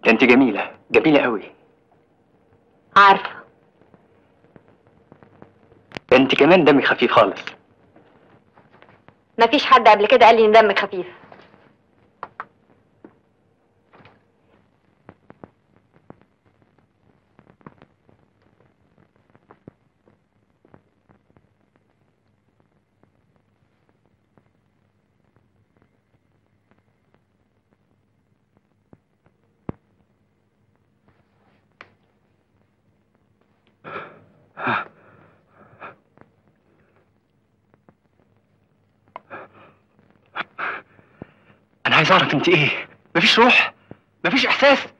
ده انت جميله جميله قوي عارفه ده انت كمان دمك خفيف خالص مفيش حد قبل كده قال لي ان دمك خفيف انا عايز اعرف انت ايه مفيش روح مفيش احساس